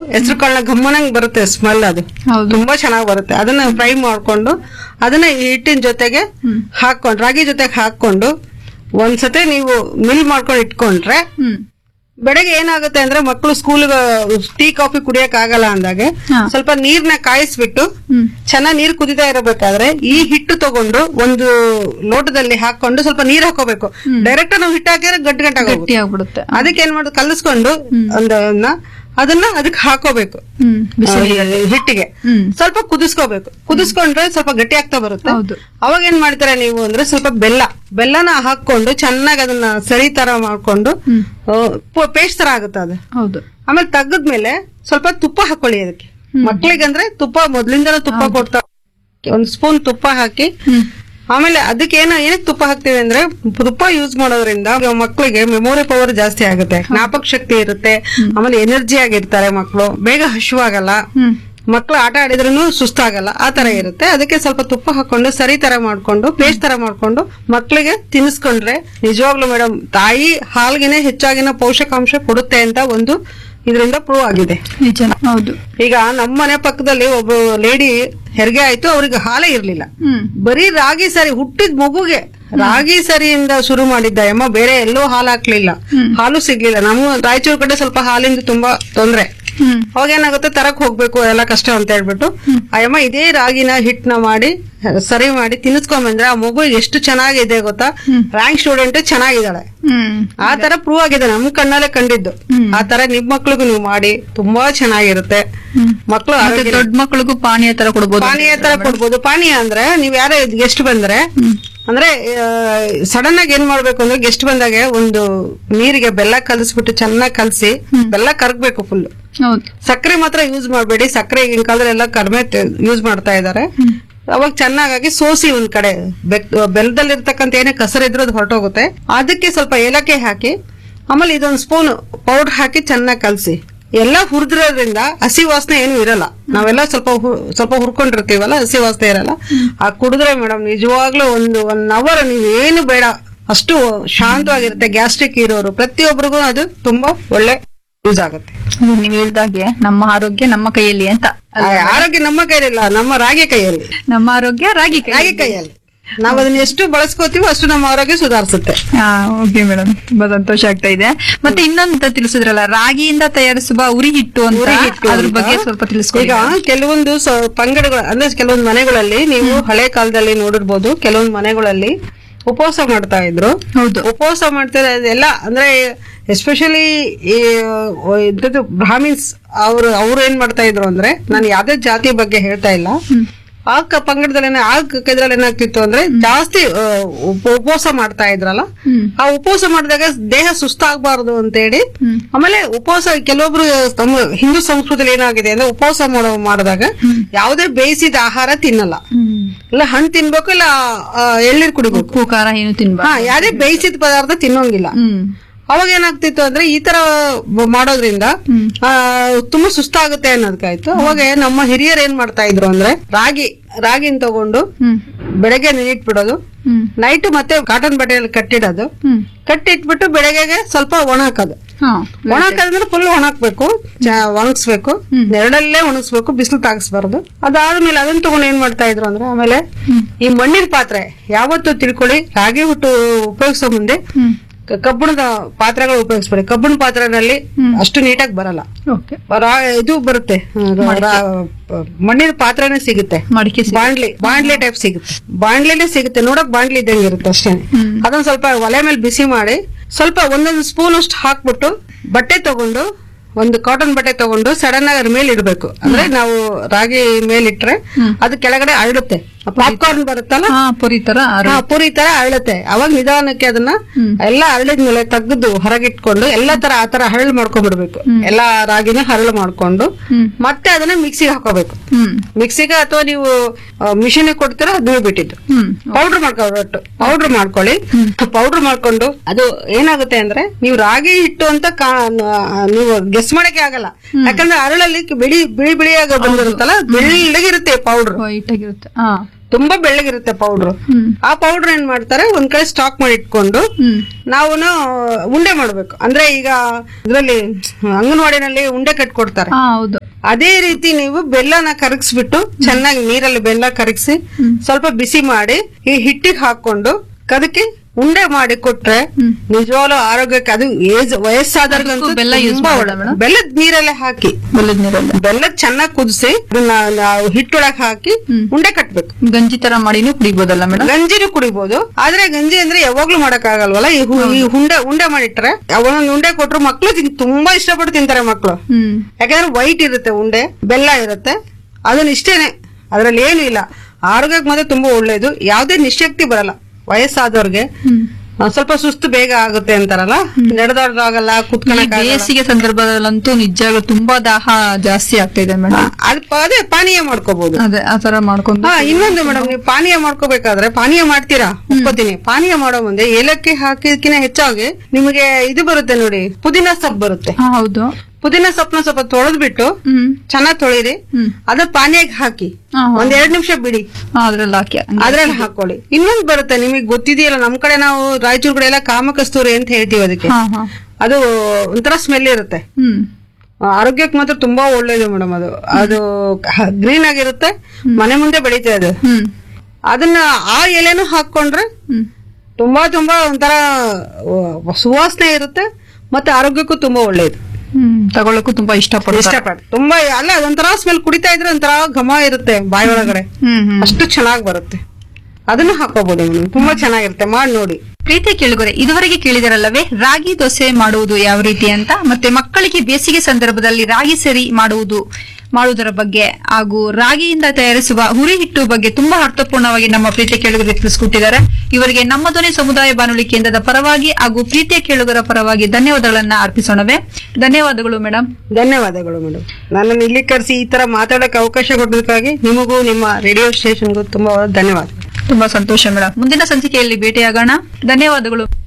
ಹೆಸರು ಕಾಳನ್ನ ಗಮ್ಮನಂಗ್ ಬರುತ್ತೆ ಸ್ಮೆಲ್ ಅದು ಹೌದು ತುಂಬಾ ಚೆನ್ನಾಗಿ ಬರುತ್ತೆ ಅದನ್ನ ಫ್ರೈ ಮಾಡ್ಕೊಂಡು ಅದನ್ನ ಈ ಹಿಟ್ಟಿನ ಜೊತೆಗೆ ಹಾಕೊಂಡು ರಾಗಿ ಜೊತೆಗೆ ಹಾಕೊಂಡು ಒಂದ್ಸತಿ ನೀವು ಮಿಲ್ ಮಾಡ್ಕೊಂಡು ಇಟ್ಕೊಂಡ್ರೆ ಹ್ಮ್ ಬೆಳಗ್ಗೆ ಏನಾಗುತ್ತೆ ಅಂದ್ರೆ ಮಕ್ಕಳು ಸ್ಕೂಲ್ ಟೀ ಕಾಫಿ ಕುಡಿಯಕ್ ಆಗಲ್ಲ ಅಂದಾಗೆ ಹಾ. ಸ್ವಲ್ಪ ನೀರ್ನ ಕಾಯಿಸ್ಬಿಟ್ಟು ಹ್ಮ್ ಚೆನ್ನಾಗಿ ನೀರ್ ಕುದಿತಾ ಇರಬೇಕಾದ್ರೆ ಈ ಹಿಟ್ಟು ತಗೊಂಡು ಒಂದು ಲೋಟದಲ್ಲಿ ಹಾಕೊಂಡು ಸ್ವಲ್ಪ ನೀರ್ ಹಾಕೋಬೇಕು ಡೈರೆಕ್ಟ್ ನಾವು ಹಿಟ್ಟು ಹಾಕಿದ್ರೆ ಗಟ್ಟಿ ಗಟ್ಟಾಗೋಗುತ್ತೆ ಗಟ್ಟಿ ಆಗ್ಬಿಡುತ್ತೆ ಅದಕ್ಕೆ ಏನ್ ಮಾಡೋದು ಕಲಿಸ್ಕೊಂಡು ಒಂದನ್ನ ಅದನ್ನ ಅದಕ್ಕೆ ಹಾಕೋಬೇಕು ಹ್ಮ್ ಆ, ಹಿಟ್ಟಿಗೆ ಹ್ಮ್ ಸ್ವಲ್ಪ ಕುದಿಸ್ಕೋಬೇಕು ಕುದಿಸ್ಕೊಂಡ್ರೆ ಸ್ವಲ್ಪ ಗಟ್ಟಿ ಆಗ್ತಾ ಬರುತ್ತೆ ಹೌದು ಅವಾಗ ಏನ್ ಮಾಡ್ತೀರಾ ನೀವು ಅಂದ್ರೆ ಸ್ವಲ್ಪ ಬೆಲ್ಲ ಬೆಲ್ಲನ ಹಾಕೊಂಡು ಚೆನ್ನಾಗಿ ಅದನ್ನ ಸರಿ ತರ ಮಾಡ್ಕೊಂಡು ಹ್ಮ್ ಪೇಸ್ಟ್ ತರ ಆಗುತ್ತೆ ಅದು ಹೌದು ಆಮೇಲೆ ತೆಗದ್ಮೇಲೆ ಸ್ವಲ್ಪ ತುಪ್ಪ ಹಾಕೊಳ್ಳಿ ಅದಕ್ಕೆ ಮಕ್ಳಿಗಂದ್ರೆ ತುಪ್ಪ ಮೊದ್ಲಿಂದನೂ ತುಪ್ಪ ಕೊಡ್ತಾ ಒಂದ್ ಸ್ಪೂನ್ ತುಪ್ಪ ಹಾಕಿ ಹ್ಮ್ ಆಮೇಲೆ ಅದಕ್ಕೆ ಏನ ಏನಕ್ಕೆ ತುಪ್ಪ ಹಾಕ್ತೀವಿ ಅಂದ್ರೆ ತುಪ್ಪ ಯೂಸ್ ಮಾಡೋದ್ರಿಂದ ಇವಾಗ ಮಕ್ಳಿಗೆ ಮೆಮೊರಿ ಪವರ್ ಜಾಸ್ತಿ ಆಗುತ್ತೆ ಜ್ಞಾಪಕ ಶಕ್ತಿ ಇರುತ್ತೆ ಆಮೇಲೆ ಎನರ್ಜಿ ಆಗಿರ್ತಾರೆ ಮಕ್ಕಳು ಬೇಗ ಹಶುವಾಗಲ್ಲ ಹ್ಮ್ ಮಕ್ಳು ಆಟ ಆಡಿದ್ರೂ ಸುಸ್ತಾಗಲ್ಲ ಆ ತರ ಇರುತ್ತೆ ಅದಕ್ಕೆ ಸ್ವಲ್ಪ ತುಪ್ಪ ಹಾಕೊಂಡು ಸರಿ ತರ ಮಾಡ್ಕೊಂಡು ಪೇಸ್ಟ್ ತರ ಮಾಡ್ಕೊಂಡು ಮಕ್ಳಿಗೆ ತಿನ್ನಿಸ್ಕೊಂಡ್ರೆ ನಿಜವಾಗ್ಲೂ ಮೇಡಮ್ ತಾಯಿ ಹಾಲ್ಗೆನೆ ಹೆಚ್ಚಾಗಿನ ಪೋಷಕಾಂಶ ಕೊಡುತ್ತೆ ಅಂತ ಒಂದು ಇದರಿಂದ ಪ್ರೂವ್ ಆಗಿದೆ ನಿಜ ಹೌದು ಈಗ ನಮ್ಮ ಮನೆ ಪಕ್ಕದಲ್ಲಿ ಒಬ್ಬ ಲೇಡಿ ಹೆರಿಗೆ ಆಯ್ತು ಅವ್ರಿಗೆ ಹಾಲೇ ಇರ್ಲಿಲ್ಲ ಹ್ಮ್ ಬರೀ ರಾಗಿ ಸರಿ ಹುಟ್ಟಿದ ಮಗುಗೆ ರಾಗಿ ಸರಿಯಿಂದ ಶುರು ಮಾಡಿದ್ದ ಅಮ್ಮ ಬೇರೆ ಎಲ್ಲೂ ಹಾಲು ಹಾಕ್ಲಿಲ್ಲ ಹಾಲು ಸಿಗ್ಲಿಲ್ಲ ನಮ್ಮ ರಾಯಚೂರು ಕಡೆ ಸ್ವಲ್ಪ ಹಾಲಿಂದ ತುಂಬಾ ತೊಂದ್ರೆ ಹ್ಮ್ ಅವಾಗ ಏನಾಗುತ್ತೆ ತರಕ್ ಹೋಗ್ಬೇಕು ಎಲ್ಲ ಕಷ್ಟ ಅಂತ ಹೇಳ್ಬಿಟ್ಟು ಅಯ್ಯಮ್ಮ ಇದೇ ರಾಗಿನ ಹಿಟ್ನ ಮಾಡಿ ಸರಿ ಮಾಡಿ ತಿನ್ನಿಸ್ಕೊಂಬಂದ್ರೆ ಆ ಮಗು ಎಷ್ಟು ಚೆನ್ನಾಗಿದೆ ಗೊತ್ತಾ ರ್ಯಾಂಕ್ ಸ್ಟೂಡೆಂಟ್ ಚೆನ್ನಾಗಿದ್ದಾಳೆ ಹ್ಮ್ ಆ ತರ ಪ್ರೂವ್ ಆಗಿದೆ ನಮ್ ಕಣ್ಣಲ್ಲೇ ಕಂಡಿದ್ದು ಆ ತರ ನಿಮ್ ಮಕ್ಳಿಗೂ ನೀವು ಮಾಡಿ ತುಂಬಾ ಚೆನ್ನಾಗಿರುತ್ತೆ ಹ್ಮ್. ಮಕ್ಳು ಮತ್ತೆ ಆರೋಗ್ಯ ದೊಡ್ಡ ಮಕ್ಕಳಿಗೂ ಪಾನೀಯ ತರ ಕೊಡ್ಬೋದು ಪಾನೀಯ ತರ ಕೊಡ್ಬೋದು ಪಾನೀಯ ಅಂದ್ರೆ ನೀವ್ ಯಾರೇ ಗೆಸ್ಟ್ ಬಂದ್ರೆ ಅಂದ್ರೆ ಸಡನ್ ಆಗಿ ಏನ್ ಮಾಡ್ಬೇಕು ಅಂದ್ರೆ ಗೆಸ್ಟ್ ಬಂದಾಗ ಒಂದು ನೀರಿಗೆ ಬೆಲ್ಲ ಕಲಸ್ಬಿಟ್ಟು ಚೆನ್ನಾಗಿ ಕಲಸಿ ಬೆಲ್ಲ ಕರಗ್ಬೇಕು ಫುಲ್ ಹೌದು ಸಕ್ಕರೆ ಮಾತ್ರ ಯೂಸ್ ಮಾಡಬೇಡಿ ಸಕ್ಕರೆ ಈಗಿನ ಕಾಲದಲ್ಲಿ ಎಲ್ಲ ಕಡಿಮೆ ಯೂಸ್ ಮಾಡ್ತಾ ಇದ್ದಾರೆ ಅವಾಗ ಚೆನ್ನಾಗಿ ಸೋಸಿ ಒಂದ್ ಕಡೆ ಬೆಕ್- ಬೆಲ್ಲದಲ್ಲಿರ್ತಕ್ಕಂಥ ಏನೇ ಕಸರಿದ್ರು ಅದು ಹೊರಟೋಗುತ್ತೆ ಅದಕ್ಕೆ ಸ್ವಲ್ಪ ಏಲಕ್ಕಿ ಹಾಕಿ ಆಮೇಲೆ ಇದೊಂದು ಸ್ಪೂನ್ ಪೌಡರ್ ಹಾಕಿ ಚೆನ್ನಾಗಿ ಕಲಸಿ ಎಲ್ಲ ಹುರಿದ್ರೋದ್ರಿಂದ ಹಸಿ ವಾಸನೆ ಏನು ಇರಲ್ಲ ನಾವೆಲ್ಲ ಸ್ವಲ್ಪ ಹು- ಸ್ವಲ್ಪ ಹುರ್ಕೊಂಡಿರ್ತೀವಲ್ಲ ಹಸಿ ವಾಸನೆ ಇರಲ್ಲ ಆ ಕುಡಿದ್ರೆ ಮೇಡಮ್ ನಿಜವಾಗ್ಲೂ ಒಂದು ಒನ್ ಅವರ್ ನೀವು ಏನು ಬೇಡ ಅಷ್ಟು ಶಾಂತವಾಗಿರುತ್ತೆ ಗ್ಯಾಸ್ಟ್ರಿಕ್ ಇರೋರು ಪ್ರತಿಯೊಬ್ಬರಿಗೂ ಅದು ತುಂಬಾ ಒಳ್ಳೆ ಯೂಸ್ ಆಗುತ್ತೆ ಅದು ನೀವ್ ಹೇಳ್ದಾಗೆ ನಮ್ಮ ಆರೋಗ್ಯ ನಮ್ಮ ಕೈಯಲ್ಲಿ ಅಂತ ಆ, ಆರೋಗ್ಯ ನಮ್ಮ ಕೈಯಲ್ಲಿಲ್ಲ ನಮ್ಮ ರಾಗಿ ಕೈಯಲ್ಲಿ ನಮ್ಮ ಆರೋಗ್ಯ ರಾಗಿ ಕೈ ರಾಗಿ ಕೈಯಲ್ಲಿ ನಾವು ಅದನ್ನ ಎಷ್ಟು ಬಳಸ್ಕೋತೀವೋ ಅಷ್ಟು ನಮ್ಮ ಆರೋಗ್ಯ ಸುಧಾರಿಸುತ್ತೆ ಹಾ ಓಕೆ ಮೇಡಮ್ ತುಂಬಾ ಸಂತೋಷ ಆಗ್ತಾ ಇದೆ ಮತ್ತೆ ಇನ್ನೊಂದು ತಿಳಿಸಿದ್ರಲ್ಲ ರಾಗಿಯಿಂದ ತಯಾರಿಸುವ ಉರಿ ಹಿಟ್ಟು ಅಂತ ಉರಿ ಹಿಟ್ಟು ಅದ್ರ ಅಂತ. ಬಗ್ಗೆ ಸ್ವಲ್ಪ ತಿಳಿಸ್ಕೊಡಿ ಈಗ ಕೆಲವೊಂದು ಸ- ಪಂಗಡಗಳು ಅಂದ್ರೆ ಕೆಲವೊಂದು ಮನೆಗಳಲ್ಲಿ ನೀವು ಹಳೆ ಕಾಲದಲ್ಲಿ ನೋಡಿರ್ಬೋದು ಕೆಲವೊಂದು ಮನೆಗಳಲ್ಲಿ ಉಪವಾಸ ಮಾಡ್ತಾ ಇದ್ರು ಹೌದು ಉಪವಾಸ ಮಾಡ್ತಾರೆ ಅದೆಲ್ಲ ಅಂದ್ರೆ ಎಸ್ಪೆಷಲಿ ಈ ಇದ್ದದ್ದು ಬ್ರಾಹ್ಮಿನ್ಸ್ ಅವರು ಅವ್ರು ಏನ್ ಮಾಡ್ತಾ ಇದ್ರು ಅಂದ್ರೆ ನಾನು ಯಾವ್ದೇ ಜಾತಿ ಬಗ್ಗೆ ಹೇಳ್ತಾ ಇಲ್ಲ ಆ ಕ- ಪಂಗಡದಲ್ಲಿ ಆ ಕ- ಇದ್ರಲ್ಲಿ ಏನಾಗ್ತಿತ್ತು ಅಂದ್ರೆ ಜಾಸ್ತಿ ಆ, ಉಪ- ಉಪವಾಸ ಮಾಡ್ತಾ ಇದ್ರಲ್ಲ ಹ್ಮ್. ಆ ಉಪವಾಸ ಮಾಡಿದಾಗ ದೇಹ ಸುಸ್ತಾಗಬಾರದು ಅಂತೇಳಿ ಆಮೇಲೆ ಉಪವಾಸ ಕೆಲವೊಬ್ರು ನಮ್ಮ ಹಿಂದೂ ಸಂಸ್ಕೃತಿಯಲ್ಲಿ ಏನಾಗಿದೆ ಅಂದ್ರೆ ಉಪವಾಸ ಮಾಡೋ ಮಾಡಿದಾಗ ಯಾವುದೇ ಬೇಯಿಸಿದ ಆಹಾರ ತಿನ್ನಲ್ಲ ಹ್ಮ್ ಇಲ್ಲ ಹಣ್ಣು ತಿನ್ಬೇಕು ಇಲ್ಲ ಆ, ಎಳ್ನೀರ್ ಕುಡಿಬೇಕು ಉಪ್ಪು ಖಾರ ಏನು ತಿನ್ಬಾ ಹಾ ಯಾವ್ದೇ ಬೇಯಿಸಿದ ಪದಾರ್ಥ ತಿನ್ನೋಂಗಿಲ್ಲ ಹ್ಮ್ ಅವಾಗ ಏನಾಗ್ತಿತ್ತು ಅಂದ್ರೆ ಈ ತರ ಮಾಡೋದ್ರಿಂದ ಆ, ತುಂಬಾ ಸುಸ್ತಾಗುತ್ತೆ ಅನ್ನೋದಕ್ಕಾಯ್ತು ಅವಾಗ ನಮ್ಮ ಹಿರಿಯರು ಏನ್ ಮಾಡ್ತಾ ಇದ್ರು ಅಂದ್ರೆ ರಾಗಿ ರಾಗಿನ ತಗೊಂಡು ಹ್ಮ್ ಬೆಳಗ್ಗೆ ನೆನಿಟ್ಬಿಡೋದು ಹ್ಮ್ ನೈಟ್ ಮತ್ತೆ ಕಾಟನ್ ಬಟ್ಟೆಯಲ್ಲಿ ಕಟ್ಟಿಡೋದು ಹ್ಮ್ ಕಟ್ಟಿಟ್ಬಿಟ್ಟು ಬೆಳಗ್ಗೆಗೆ ಸ್ವಲ್ಪ ಒಣ ಹಾಕೋದು ಹಾ ಒಣ ಹಾಕೋದಂದ್ರೆ ಫುಲ್ ಒಣಹಾಕ್ಬೇಕು ಒಣಗಿಸ್ಬೇಕು ನೆರಳಲ್ಲೇ ಒಣಗಿಸ್ಬೇಕು ಬಿಸಿಲು ತಾಗಿಸ್ಬಾರ್ದು ಅದಾದ್ಮೇಲೆ ಅದನ್ನ ತಗೊಂಡು ಏನ್ ಮಾಡ್ತಾ ಇದ್ರು ಅಂದ್ರೆ ಆಮೇಲೆ ಈ ಮಣ್ಣಿನ ಪಾತ್ರೆ ಯಾವತ್ತು ತಿಳ್ಕೊಳ್ಳಿ ರಾಗಿ ಹುಟ್ಟು ಉಪಯೋಗಿಸೋ ಮುಂದೆ ಹ್ಮ್ ಕ- ಕಬ್ಬಿಣದ ಪಾತ್ರೆಗಳು ಉಪಯೋಗಿಸ್ಬೇಡಿ ಕಬ್ಬಿಣ ಪಾತ್ರೆನಲ್ಲಿ ಅಷ್ಟು ನೀಟಾಗಿ ಬರಲ್ಲ ಓಕೆ ರಾ- ಇದು ಬರುತ್ತೆ ರಾ- ರಾ- ಮಣ್ಣಿನ ಪಾತ್ರೆನೇ ಸಿಗುತ್ತೆ ಮಡಿಕೆ ಸಿ- ಬಾಂಡ್ಲಿ ಬಾಂಡ್ಲಿ ಟೈಪ್ ಸಿಗುತ್ತೆ ಬಾಂಡ್ಲಿನೇ ಸಿಗುತ್ತೆ ನೋಡಕ್ ಬಾಂಡ್ಲಿ ಇದ್ದಂಗೆ ಇರುತ್ತೆ ಅಷ್ಟೇ ಅದನ್ನ ಸ್ವಲ್ಪ ಒಲೆ ಮೇಲೆ ಬಿಸಿ ಮಾಡಿ ಸ್ವಲ್ಪ ಒಂದೊಂದು ಸ್ಪೂನ್ ಅಷ್ಟು ಹಾಕ್ಬಿಟ್ಟು ಬಟ್ಟೆ ತಗೊಂಡು ಒಂದು ಕಾಟನ್ ಬಟ್ಟೆ ತಗೊಂಡು ಸಡನ್ ಆಗಿ ಅದ್ರ ಮೇಲೆ ಇಡಬೇಕು ಅಂದ್ರೆ ನಾವು ರಾಗಿ ಮೇಲಿಟ್ರೆ ಅದು ಕೆಳಗಡೆ ಅರಳುತ್ತೆ ಪಾಪ್ಕಾರ್ನ್ ಬರುತ್ತಲ್ಲ ಹಾ ಪುರಿ ತರ ಹಾ ಪೂರಿ ತರ ಅರಳುತ್ತೆ ಅವಾಗ ನಿಧಾನಕ್ಕೆ ಅದನ್ನ ಎಲ್ಲ ಅರಳಿದ್ಮೇಲೆ ತೆಗೆದು ಹೊರಗಿಟ್ಕೊಂಡು ಎಲ್ಲಾ ತರ ಆ ತರ ಹರಳು ಮಾಡ್ಕೊಂಡ್ಬಿಡ್ಬೇಕು ಎಲ್ಲಾ ರಾಗಿನ ಹರಳು ಮಾಡ್ಕೊಂಡು ಮತ್ತೆ ಅದನ್ನ ಮಿಕ್ಸಿಗೆ ಹಾಕೋಬೇಕು ಹ್ಮ್ ಮಿಕ್ಸಿಗೆ ಅಥವಾ ನೀವು ಮಿಷಿನ್ ಕೊಡ್ತೀರಾ ಅದು ಬಿಟ್ಟಿದ್ದು ಹ್ಮ್ ಪೌಡರ್ ಮಾಡ್ಕೊಬಿಟ್ಟು ಪೌಡರ್ ಮಾಡ್ಕೊಳ್ಳಿ ಪೌಡರ್ ಮಾಡ್ಕೊಂಡು ಅದು ಏನಾಗುತ್ತೆ ಅಂದ್ರೆ ನೀವು ರಾಗಿ ಹಿಟ್ಟು ಅಂತ ಕಾ- ನೀವು ಗೆಸ್ ಮಾಡಕ್ಕೆ ಆಗಲ್ಲ ಯಾಕಂದ್ರೆ ಅರಳಲ್ಲಿ ಬಿಳಿ ಬಿಳಿ ಬಿಳಿಯಾಗ ಬಂದಿರುತ್ತಲ್ಲ ಬೆಳ್ಳಗಿರುತ್ತೆ ಪೌಡರ್ ವೈಟ್ ಆಗಿರುತ್ತೆ ಹಾ ತುಂಬಾ ಬೆಳ್ಳಗಿರುತ್ತೆ ಪೌಡರ್ ಹ್ಮ್ ಆ ಪೌಡರ್ ಏನ್ ಮಾಡ್ತಾರೆ ಒಂದ್ ಕಡೆ ಸ್ಟಾಕ್ ಮಾಡಿ ಇಟ್ಕೊಂಡು ಹ್ಮ್ ನಾವು ಉಂಡೆ ಮಾಡ್ಬೇಕು ಅಂದ್ರೆ ಈಗ ಇದ್ರಲ್ಲಿ ಅಂಗನವಾಡಿನಲ್ಲಿ ಉಂಡೆ ಕಟ್ಕೊಡ್ತಾರೆ ಹಾ ಹೌದು ಅದೇ ರೀತಿ ನೀವು ಬೆಲ್ಲನ ಕರಗಿಸ್ಬಿಟ್ಟು ಚೆನ್ನಾಗಿ ನೀರಲ್ಲಿ ಬೆಲ್ಲ ಕರಗಿಸಿ ಸ್ವಲ್ಪ ಬಿಸಿ ಮಾಡಿ ಈ ಹಿಟ್ಟಿಗೆ ಹಾಕೊಂಡು ಅದಕ್ಕೆ ಉಂಡೆ ಮಾಡಿ ಕೊಟ್ರೆ ಹ್ಮ್. ನಿಜವಾಗ್ಲೂ ಆರೋಗ್ಯಕ್ಕೆ ಅದು ಏಜ್ ವಯಸ್ಸಾದವ್ರಿಗಂತೂ ಅದಕ್ಕೂ ಬೆಲ್ಲ use ತುಂಬಾ ಮಾಡೋದಾ ಒಳ್ಳೆ ಮೇಡಮ್? ಬೆಲ್ಲದ ನೀರಲ್ಲೇ ಹಾಕಿ ಬೆಲ್ಲದ ನೀರಲ್ಲ ಬೆಲ್ಲ ಚೆನ್ನಾಗಿ ಕುದಿಸಿ ಅದನ್ನ ನಾವು ಹಿಟ್ಟೊಳಗೆ ಹಾಕಿ ಹ್ಮ್. ಉಂಡೆ ಕಟ್ಬೇಕು ಗಂಜಿ ತರ ಮಾಡಿನೂ ಕುಡಿಬೋದಲ್ಲ ಮೇಡಮ್ ಗಂಜಿನೂ ಕುಡಿಬಹುದು ಆದ್ರೆ ಗಂಜಿ ಅಂದ್ರೆ ಯಾವಾಗ್ಲೂ ಮಾಡಕ್ ಆಗಲ್ವಲ್ಲ ಈ ಹು- ಈ ಉಂಡೆ ಉಂಡೆ ಮಾಡಿಟ್ರೆ ಒಂದೊಂದು ಉಂಡೆ ಕೊಟ್ರು ಮಕ್ಳು ತಿನ್- ತುಂಬಾ ಇಷ್ಟಪಟ್ಟು ತಿಂತಾರೆ ಮಕ್ಳು ಹ್ಮ್ ಯಾಕಂದ್ರೆ ವೈಟ್ ಇರುತ್ತೆ ಉಂಡೆ ಬೆಲ್ಲ ಇರುತ್ತೆ ಅದನ್ನ ಇಷ್ಟೇನೆ ಅದ್ರಲ್ಲಿ ಏನು ಇಲ್ಲ ಆರೋಗ್ಯಕ್ಕೆ ಮಾತ್ರ ತುಂಬಾ ಒಳ್ಳೇದು ಯಾವ್ದೇ ನಿಶಕ್ತಿ ಬರಲ್ಲ ವಯಸ್ಸಾದವ್ರಿಗೆ ಹ್ಮ್ ಆ, ಸ್ವಲ್ಪ ಸುಸ್ತು ಬೇಗ ಆಗುತ್ತೆ ಅಂತಾರಲ್ಲ ನಡೆದಾಡೋದಾಗಲ್ಲ ಈ ಕುತ್ಕೊಳಕ್ ಬೇಸಿಗೆ ಸಂದರ್ಭದಲ್ಲಂತೂ ನಿಜ ತುಂಬಾ ದಾಹ ಜಾಸ್ತಿ ಆಗ್ತಾ ಇದೆ ಮೇಡಮ್ ಅದ್ ಅದೇ ಪಾನೀಯ ಮಾಡ್ಕೋಬಹುದು ಅದೇ ಆ ತರ ಮಾಡ್ಕೊಂಡು ಹಾ ಇನ್ನೊಂದು ಮೇಡಮ್ ನೀವು ಪಾನೀಯ ಮಾಡ್ಕೋಬೇಕಾದ್ರೆ ಪಾನೀಯ ಮಾಡ್ತೀರಾ ಒಪ್ಕೋತೀನಿ ಪಾನೀಯ ಮಾಡೋ ಮುಂದೆ ಏಲಕ್ಕಿ ಹಾಕಿದಕ್ಕಿಂತ ಹೆಚ್ಚಾಗಿ ನಿಮಗೆ ಇದು ಬರುತ್ತೆ ನೋಡಿ ಪುದೀನ ಸೊಪ್ಪು ಬರುತ್ತೆ ಹಾ ಹೌದು ಪುದೀನ ಸೊಪ್ಪನ್ನ ಸ್ವಲ್ಪ ತೊಳೆದ್ಬಿಟ್ಟು ಹ್ಮ್ ಚೆನ್ನಾಗಿ ತೊಳಿರಿ ಹ್ಮ್ ಅದ ಪಾನೀಯಕ್ಕೆ ಹಾಕಿ ಹಾ, ಹಾ. ಒಂದ್ ಎರಡ್ ನಿಮಿಷ ಬಿಡಿ ಹಾ, ಅದ್ರಲ್ಲಿ ಹಾಕಿ ಅದ್ರಲ್ಲಿ ಹಾಕೊಳ್ಳಿ ಇನ್ನೊಂದ್ ಬರುತ್ತೆ ನಿಮಗೆ ಗೊತ್ತಿದೆಯಲ್ಲ ನಮ್ ಕಡೆ ನಾವು ರಾಯಚೂರ್ ಕಡೆ ಎಲ್ಲ ಕಾಮಕಸ್ತೂರಿ ಅಂತ ಹೇಳ್ತೀವಿ ಅದಕ್ಕೆ ಹಾ ಹಾ ಅದು ಒಂಥರ ಸ್ಮೆಲ್ ಇರುತ್ತೆ ಹ್ಮ್ ಆರೋಗ್ಯಕ್ಕೆ ಮಾತ್ರ ತುಂಬಾ ಒಳ್ಳೇದು ಮೇಡಮ್ ಅದು ಅದು ಗ್ರೀನ್ ಆಗಿರುತ್ತೆ ಮನೆ ಮುಂದೆ ಬೆಳೀತದೆ ಅದು ಹ್ಮ್ ಅದನ್ನ ಆ ಎಲೆನೂ ಹಾಕೊಂಡ್ರೆ ಹ್ಮ್ ತುಂಬಾ ತುಂಬಾ ಒಂಥರ ಆ, ಸುವಾಸನೆ ಇರುತ್ತೆ ಮತ್ತೆ ಆರೋಗ್ಯಕ್ಕೂ ತುಂಬಾ ಒಳ್ಳೇದು ಹ್ಮ್ ತಗೊಳಕ್ಕೂ ತುಂಬಾ ಇಷ್ಟಪಡ್ತಾರೆ ಇಷ್ಟಪಟ್ಟು ತುಂಬಾ ಅಲ್ಲ ಅದೊಂಥರ ಸ್ಮೆಲ್ ಕುಡಿತಾ ಇದ್ರೆ ಒಂಥರ ಘಮ ಇರುತ್ತೆ ಬಾಯಿ ಒಳಗಡೆ ಹ್ಮ್ ಹ್ಮ್ ಅಷ್ಟು ಚೆನ್ನಾಗಿ ಬರುತ್ತೆ ಅದನ್ನು ಹಾಕೋಬಹುದು ಮೇಡಮ್ ತುಂಬಾ ಚೆನ್ನಾಗಿರುತ್ತೆ ಮಾಡಿ ನೋಡಿ ಪ್ರೀತಿ ಕೇಳುಗರೆ ಇದುವರೆಗೆ ಕೇಳಿದರಲ್ಲವೇ ರಾಗಿ ದೋಸೆ ಮಾಡುವುದು ಯಾವ ರೀತಿ ಅಂತ ಮತ್ತೆ ಮಕ್ಕಳಿಗೆ ಬೇಸಿಗೆ ಸಂದರ್ಭದಲ್ಲಿ ರಾಗಿ ಸರಿ ಮಾಡುವುದು ಮಾಡುವುದರ ಬಗ್ಗೆ ಹಾಗೂ ರಾಗಿಯಿಂದ ತಯಾರಿಸುವ ಹುರಿ ಹಿಟ್ಟು ಬಗ್ಗೆ ತುಂಬಾ ಅರ್ಥಪೂರ್ಣವಾಗಿ ನಮ್ಮ ಪ್ರೀತಿಯ ಕೇಳುಗರಿಗೆ ತಿಳಿಸ್ಕೊಟ್ಟಿದ್ದಾರೆ ಇವರಿಗೆ ನಮ್ಮ ಧ್ವನಿ ಸಮುದಾಯ ಬಾನುಲಿ ಕೇಂದ್ರದ ಪರವಾಗಿ ಹಾಗೂ ಪ್ರೀತಿಯ ಕೇಳುಗರ ಪರವಾಗಿ ಧನ್ಯವಾದಗಳನ್ನ ಅರ್ಪಿಸೋಣವೇ ಧನ್ಯವಾದಗಳು ಮೇಡಮ್ ಧನ್ಯವಾದಗಳು ಮೇಡಮ್ ನನ್ನನ್ನು ಇಲ್ಲಿ ಕರೆಸಿ ಈ ತರ ಮಾತಾಡಕ್ಕೆ ಅವಕಾಶ ಕೊಟ್ಟದಕ್ಕಾಗಿ ನಿಮಗೂ ನಿಮ್ಮ ರೇಡಿಯೋ ಸ್ಟೇಷನ್ಗೂ ತುಂಬಾ ಧನ್ಯವಾದ ತುಂಬಾ ಸಂತೋಷ ಮೇಡಮ್ ಮುಂದಿನ ಸಂಚಿಕೆಯಲ್ಲಿ ಭೇಟಿಯಾಗೋಣ ಧನ್ಯವಾದಗಳು